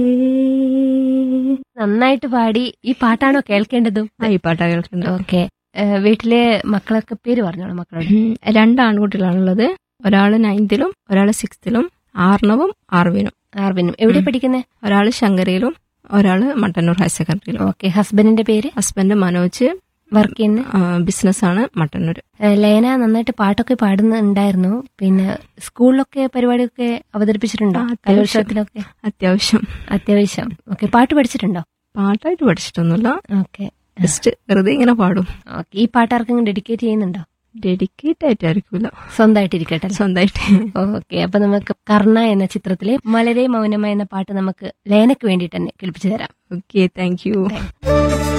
നന്നായിട്ട് പാടി ഈ പാട്ടാണോ കേൾക്കേണ്ടതും ആ ഈ പാട്ടാ കേൾക്കുന്നത് ഓക്കെ വീട്ടിലെ മക്കളൊക്കെ പേര് പറഞ്ഞോളൂ മക്കളോട് ഉം, രണ്ട് ആൺകുട്ടികളാണുള്ളത് ഒരാള് നയൻത്തിലും ഒരാള് സിക്സ്ത്തിലും ആർണവും ആർവിനും ആർവിനും എവിടെ ഉം. പഠിക്കുന്നത് ഒരാള് ശങ്കരിയിലും ഒരാള് മട്ടന്നൂർ ഹയർ സെക്കൻഡറിയിലും ഓക്കെ ഹസ്ബൻഡിന്റെ പേര് ഹസ്ബൻഡ് മനോജ് വർക്ക് ചെയ്യുന്ന ബിസിനസ്സാണ് മട്ടന്നൂർ ലേന നന്നായിട്ട് പാട്ടൊക്കെ പാടുന്നുണ്ടായിരുന്നു പിന്നെ സ്കൂളിലൊക്കെ പരിപാടിയൊക്കെ അവതരിപ്പിച്ചിട്ടുണ്ടോ ആ, അത്യാവശ്യം. കലോത്സവത്തിലൊക്കെ അത്യാവശ്യം അത്യാവശ്യം ഓക്കെ പാട്ട് പഠിച്ചിട്ടുണ്ടോ പാട്ടായിട്ട് പഠിച്ചിട്ടൊന്നുമില്ല ഓക്കെ ജസ്റ്റ് വെറുതെ ഇങ്ങനെ പാടും ഓക്കെ ഈ പാട്ട് ആർക്കെങ്കിലും ഡെഡിക്കേറ്റ് ചെയ്യുന്നുണ്ടോ ഡെഡിക്കേറ്റ് ആയിട്ടായിരിക്കില്ല സ്വന്തമായിട്ട് ഇരിക്കട്ടെ സ്വന്തമായിട്ട് ഓക്കെ അപ്പൊ നമുക്ക് കർണ എന്ന ചിത്രത്തിലെ മലരെ മൗനമ എന്ന പാട്ട് നമുക്ക് ലേനയ്ക്ക് വേണ്ടിയിട്ട് തന്നെ കേൾപ്പിച്ചു തരാം ഓക്കെ താങ്ക് യു Thanks.